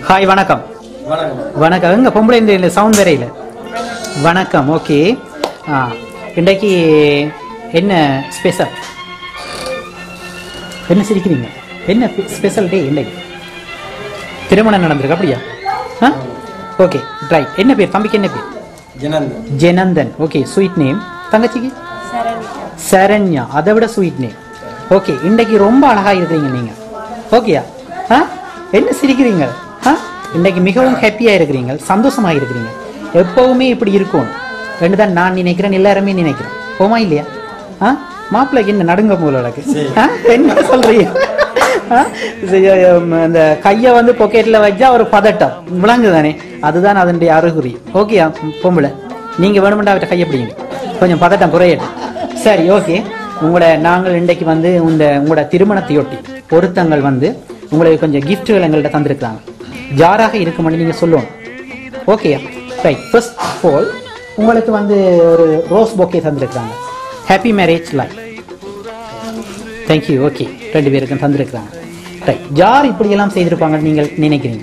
Hi வணக்கம் வணக்கம் வணக்கம் எங்க பொம்பளை இந்த சவுண்ட் வேற இல்லை வணக்கம் ஓகே ஆ இன்றைக்கு என்ன ஸ்பெஷல் என்ன சிரிக்கிறீங்க என்ன ஸ்பெஷல் டே இன்னைக்கு திருமணம் நடந்திருக்கு அப்படியா ஆ ஓகே ரைட் என்ன பேர் தம்பிக்கு என்ன பேர் Janandan Jenandan okay sweet name தங்கச்சிக்கு சரண்யா அதை விட ஸ்வீட் நேம் ஓகே இன்றைக்கு ரொம்ப அழகா இருக்கிறீங்க நீங்க ஓகேயா ஆ என்ன சிரிக்கிறீங்க ஆ இன்றைக்கு மிகவும் ஹாப்பியா இருக்கிறீங்க சந்தோஷமா இருக்கிறீங்க எப்பவுமே இப்படி இருக்கும் ரெண்டு தான் நான் நினைக்கிறேன் எல்லாருமே நினைக்கிறேன் போமா இல்லையா ஆ மாப்பிள்ளைக்கு என்ன நடுங்க போல உனக்கு ஆ? என்ன சொல்றீங்க ஆ? இது, உம், அந்த கையை வந்து பொக்கெட்ல வச்சா ஒரு பதட்டம் விளங்குதானே அதுதான் அதனுடைய அறிகுறி ஓகேயா பொம்பளை நீங்க வேணுமெண்டா அவர்கிட்ட கையை பிடிங்க கொஞ்சம் பதட்டம் குறையட்டும் சரி ஓகே உங்களோட நாங்கள் இன்றைக்கு வந்து இந்த உங்களோட திருமணத்தையொட்டி பொருத்தங்கள் வந்து உங்களுக்கு கொஞ்சம் கிஃப்ட்டுகள் எங்கள்கிட்ட தந்திருக்காங்க யாராக இருக்குமென்னு நீங்க சொல்லணும் ஓகேயா ரைட் ஃபர்ஸ்ட் ஆஃப் ஆல் உங்களுக்கு வந்து ஒரு ரோஸ் பொக்கே தந்திருக்காங்க happy marriage life thank you okay ரெண்டு பேருக்கும் தந்திருக்கிறாங்க ரைட் யார் இப்படியெல்லாம் செய்திருப்பாங்கன்னு நீங்கள் நினைக்கிறீங்க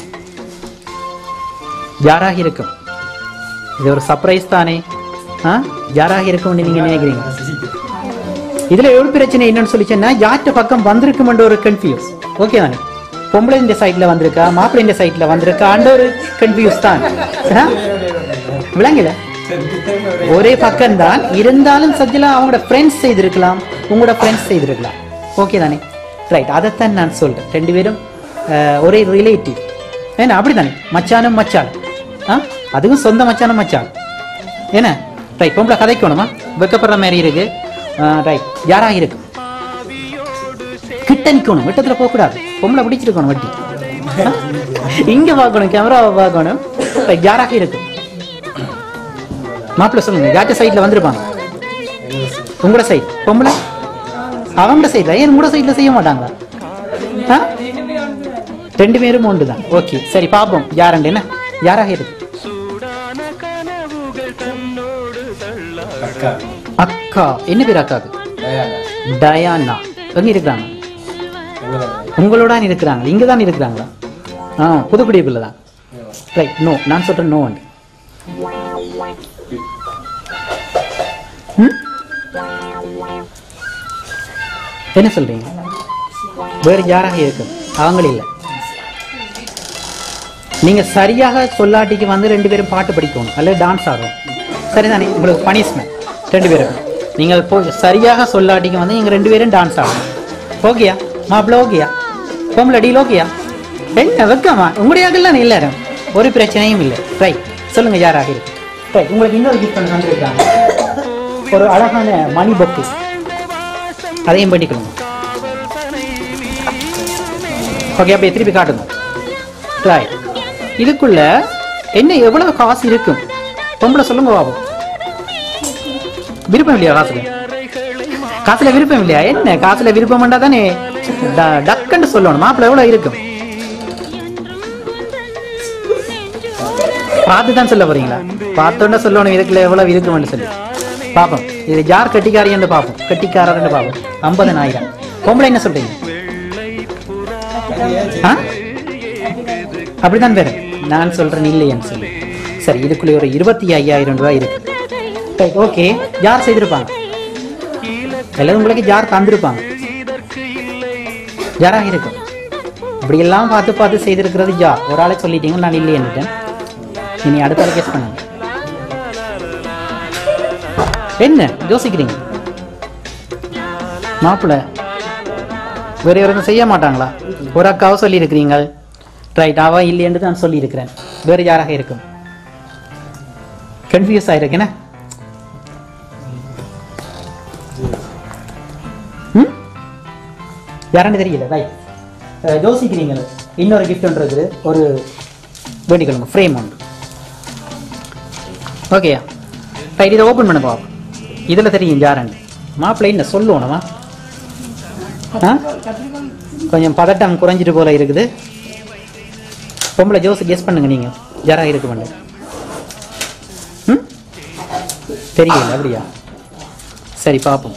யாராக இருக்கும் இது ஒரு சர்ப்ரைஸ் தானே ஆ யாராக இருக்கும்னு நீங்க நினைக்கிறீங்க இதுல ஒரு பிரச்சனை என்னன்னு சொல்லிச்சேன்னா யார்கிட்ட பக்கம் வந்திருக்குமென்ற ஒரு கன்ஃபியூஸ் ஓகே தானே பொம்பளை இந்த சைட்ல வந்திருக்கா மாப்பிள்ளை இந்த சைட்ல வந்திருக்கா அந்த ஒரு கன்ஃபியூஸ் தான் ஆ? விளங்கல ஒரே பக்கம் தான் இருந்தாலும் சத்தியலா அவங்களோட ஃப்ரெண்ட்ஸ் செய்திருக்கலாம் உங்களோட ஃப்ரெண்ட்ஸ் செய்திருக்கலாம் ஓகே தானே ரைட் அதைத்தான் நான் சொல்றேன் ரெண்டு பேரும் அஹ், ஒரே ரிலேட்டிவ் ஏன்னா அப்படிதானே மச்சானும் மச்சான் ஆ அதுவும் சொந்த மச்சானும் மச்சான் என்ன ரைட் பொம்பளை கதைக்கணுமா வெக்கப்படுற மாதிரி இருக்கு ரைட் யாரா இருக்கு கிட்ட நிக்கணும் வெட்டத்துல போக கூடாது பொம்பளை பிடிச்சிருக்கணும் வட்டி ஆ? இங்க பார்க்கணும் கேமராவை பார்க்கணும் ரைட் யாராக இருக்கு மாப்பிள்ளை சொல்லுங்க யார்கிட்ட சைட்ல வந்திருப்பாங்க உங்களோட சைட் பொம்பளை அவங்களோட சைட்ல ஏன் உங்களோட சைட்ல செய்ய மாட்டாங்களா ஆ? ரெண்டு பேரும் ஒன்று தான் ஓகே சரி பாப்போம் யாரண்டு என்ன யாராக இருக்கு அக்கா அக்கா என்ன பேர் அக்காக்கு தயாரா டயானா எங்க இருக்கிறாங்க உங்களோட உங்களோட இருக்கிறாங்க இங்க தான் இருக்கிறாங்களா ஆ புதுக்குடி பிள்ளை தான் ரைட் நோ நான் சொல்றேன் நோ அண்ட் என்ன சொல்றீங்க வேறு யாராக இருக்கும் அவங்கள இல்லை நீங்க சரியாக சொல்லாட்டிக்கு வந்து ரெண்டு பேரும் பாட்டு படிக்கணும் அல்லது டான்ஸ் ஆடணும் சரிதானே உங்களுக்கு பனிஷ்மெண்ட் ரெண்டு பேரும் நீங்கள் போ சரியாக சொல்லாட்டிக்கு வந்து நீங்க ரெண்டு பேரும் டான்ஸ் ஆடணும் ஓகேயா மாப்பிள்ள ஓகேயா பொம்பளை டீல் ஓகேயா என்ன வெக்கமா உங்களுடையாக்கெல்லாம் எல்லாரும் ஒரு பிரச்சனையும் இல்லை ரைட் சொல்லுங்க யாராக இருக்கு ரைட் உங்களுக்கு இன்னொரு கிஃப்ட் பண்ணி வந்திருக்காங்க ஒரு அழகான மணி பொக்கு அதையும் பண்ணிக்கணும் ஓகே அப்படியே திருப்பி காட்டுங்க ரைட் இதுக்குள்ள என்ன எவ்வளவு காசு இருக்கும் பொம்பளை சொல்லுங்க பாபு விருப்பம் இல்லையா காசுல காசுல விருப்பம் இல்லையா என்ன காசுல விருப்பம் பண்ணா தானே ட- டக்குன்னு சொல்லணும் மாப்பிள்ளை எவ்வளவு இருக்கும் பார்த்து தான் சொல்ல போறீங்களா பார்த்தோன்னே சொல்லணும் இதுக்குள்ள எவ்வளவு இருக்கும்னு சொல்லி பாப்போம் இது யார் கட்டிக்காரின்னு பாப்போம் கட்டிக்காரர்னு பாப்போம் ஐம்பதனாயிரம் பொம்பளை என்ன சொல்றீங்க ஆ? அப்படிதான் பேரு நான் சொல்றேன் இல்லையன்னு சொல்லி சரி இதுக்குள்ள ஒரு இருபத்தி ஐயாயிரம் ரூபாய் இருக்கு ரைட் ஓகே யார் செய்திருப்பாங்க எல்லாரும் உங்களுக்கு யார் தந்திருப்பாங்க யாராக இருக்கும் இப்படி எல்லாம் பார்த்து பார்த்து செய்திருக்கிறது யார் ஒரு ஆளை சொல்லிட்டீங்க நான் இல்லையன்னுட்டேன் இனி அடுத்த ஆள் கெஸ் பண்ணுங்க என்ன யோசிக்கிறீங்க மாப்பிள்ள வேற யாரும் செய்ய மாட்டாங்களா ஒரு அக்காவை சொல்லியிருக்கிறீங்க ரைட் அவ இல்லையென்று நான் சொல்லியிருக்கிறேன் வேறு யாராக இருக்கும் கன்ஃபியூஸ் ஆயிருக்கேன ம் யாருன்னு தெரியல ரைட் யோசிக்கிறீங்க இன்னொரு கிஃப்ட்ன்றது ஒரு வேண்டிக்கொள்ளுங்க ஃப்ரேம் ஒன்று ஓகேயா ரைட் இதை ஓப்பன் பண்ண பாப்போம் இதில் தெரியும் யாருன்னு மாப்பிள்ளை என்ன சொல்லணுமா ஆ கொஞ்சம் பதட்டம் குறைஞ்சிட்டு போல இருக்குது பொம்பளை ஜோஸ் கெஸ் பண்ணுங்க நீங்க யாரா இருக்கு பண்ணு ம் தெரியல அப்படியா சரி பார்ப்போம்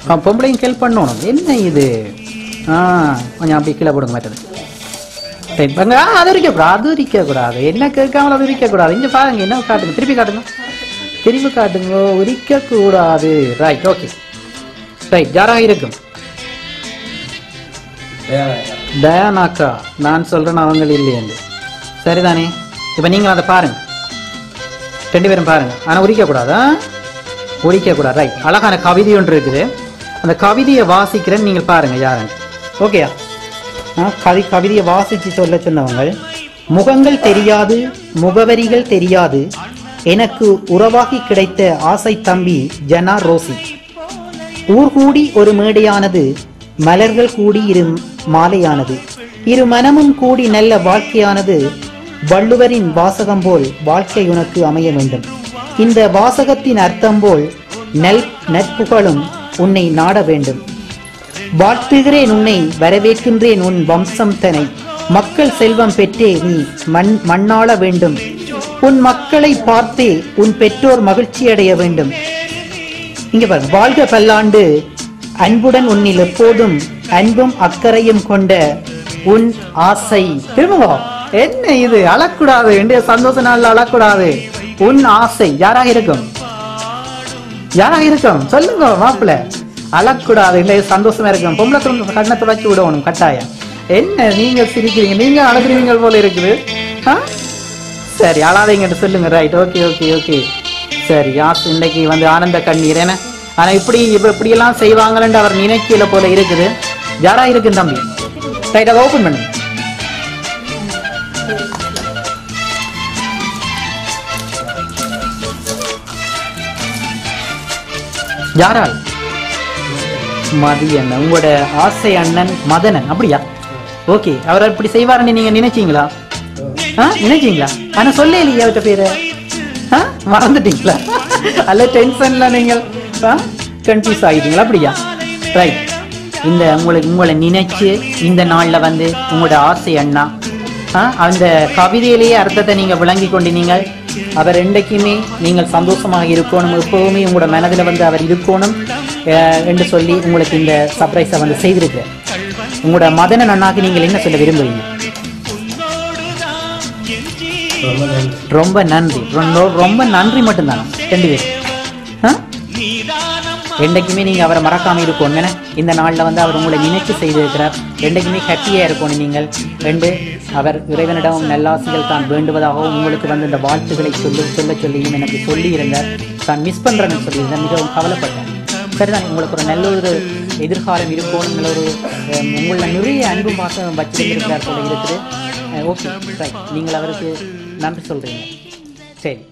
ஆ, பொம்பளையும் ஹெல்ப் பண்ணணும் என்ன இது ஆ கொஞ்சம் அப்படி கீழே போடுங்க மாட்டது சரி பாருங்க ஆ, அது இருக்கக்கூடாது அது இருக்கக்கூடாது என்ன கேட்காமல் அது இருக்கக்கூடாது இங்கே பாருங்க என்ன காட்டுங்க திருப்பி காட்டுங்க திருப்பி காட்டுங்க உரிக்கக்கூடாது ரைட் ஓகே ரைட் யாராக இருக்கும் தயாராக தயானாக்கா நான் சொல்றேன் அவங்க இல்லையேண்டு சரிதானே இப்போ நீங்கள் அதை பாருங்க ரெண்டு பேரும் பாருங்க ஆனால் உரிக்கக்கூடாதா உரிக்கக்கூடாது ரைட் அழகான கவிதை ஒன்று இருக்குது அந்த கவிதையை வாசிக்கிறேன்னு நீங்கள் பாருங்க யாருன்னு ஓகேயா ஆ, கவி கவிதையை வாசிச்சு சொல்ல சொன்னவங்க முகங்கள் தெரியாது முகவரிகள் தெரியாது எனக்கு உறவாகி கிடைத்த ஆசை தம்பி ஜனா ரோசி ஊர் கூடி ஒரு மேடையானது மலர்கள் கூடி இரு மாலையானது இரு மனமும் கூடி நல்ல வாழ்க்கையானது வள்ளுவரின் வாசகம் போல் வாழ்க்கை உனக்கு அமைய வேண்டும் இந்த வாசகத்தின் அர்த்தம் போல் நெல் நட்புகளும் உன்னை நாட வேண்டும் வாழ்த்துகிறேன் உன்னை வரவேற்கின்றேன் உன் வம்சம் தனை மக்கள் செல்வம் பெற்றே நீ மண் மண்ணாள வேண்டும் உன் மக்களை பார்த்தே உன் பெற்றோர் மகிழ்ச்சி அடைய வேண்டும் இங்க பாரு வாழ்க பல்லாண்டு அன்புடன் உன்னில் எப்போதும் அன்பும் அக்கறையும் கொண்ட உன் ஆசை திரும்புங்க என்ன இது அழக்கூடாது இன்றைய சந்தோஷ நாள்ல அழக்கூடாது உன் ஆசை யாராக இருக்கும் யாராக இருக்கும் சொல்லுங்க மாப்பிள்ள அழக்கூடாது இன்றைய சந்தோஷமா இருக்கும் பொம்பளை தொண்டு கண்ணை துடைச்சு விடணும் கட்டாயம் என்ன நீங்க சிரிக்கிறீங்க நீங்க அழுகிறீங்க போல இருக்குது ஆ? சரி அழாதீங்கன்னு சொல்லுங்க ரைட் ஓகே ஓகே ஓகே சரி யாஸ் இன்னைக்கு வந்து ஆனந்த கண்ணீர் என்ன ஆனா இப்படி இப்ப இப்படி எல்லாம் செய்வாங்கன்னு அவர் நினைக்கல போல இருக்குது யாரா இருக்கு தம்பி ரைட் அதை ஓபன் பண்ணு யாரால் மதியன் உங்களோட ஆசை அண்ணன் மதனன் அப்படியா ஓகே அவர் இப்படி செய்வாருன்னு நீங்க நினைச்சீங்களா ஆ நினைச்சீங்களா ஆனா சொல்ல இல்லையா அவர்கிட்ட பேரு ஆ மறந்துட்டீங்களா அல்ல டென்ஷன்ல நீங்கள் கன்ஃபியூஸ் ஆகிட்டீங்களா அப்படியா ரைட் இந்த உங்களுக்கு உங்களை நினைச்சு இந்த நாள்ல வந்து உங்களோட ஆசை அண்ணா ஆ, அந்த கவிதையிலேயே அர்த்தத்தை நீங்க விளங்கி கொண்டு நீங்கள் அவர் என்றைக்குமே நீங்கள் சந்தோஷமாக இருக்கணும் எப்பவுமே உங்களோட மனதில் வந்து அவர் இருக்கணும் அஹ், என்று சொல்லி உங்களுக்கு இந்த சர்ப்ரைஸை வந்து செய்திருக்கு உங்களோட மதன அண்ணாக்கு நீங்கள் என்ன சொல்ல விரும்புறீங்க ரொம்ப நன்றி ரொம்ப நன்றி ரொம்ப- ரொம்ப நன்றி மட்டும்தானா ரெண்டு பேரும் ஆ? என்றைக்குமே நீங்க அவரை மறக்காம இருக்கணும் என்ன இந்த நாள்ல வந்து அவர் உங்களை நினைச்சு செய்திருக்கிறார் என்றைக்குமே ஹாப்பியா இருக்கணும் நீங்கள் ரெண்டு அவர் இறைவனிடம் நல்லாசிகள் தான் வேண்டுவதாகவும் உங்களுக்கு வந்து இந்த வாழ்த்துக்களை சொல்லி சொல்ல சொல்லியும் எனக்கு சொல்லி இருந்தார் தான் மிஸ் பண்றேன்னு சொல்லியிருந்தேன் மிகவும் கவலைப்பட்டேன் சரிதான் உங்களுக்கு ஒரு நல்ல ஒரு எதிர்காலம் இருக்கணும் நல்ல ஒரு அஹ், உங்களை நிறைய அன்பு மாசம் வச்சிருக்கிறார் போல இருக்குது ஓகே ரைட் நீங்கள் அவருக்கு நன்றி சொல்றீங்க சரி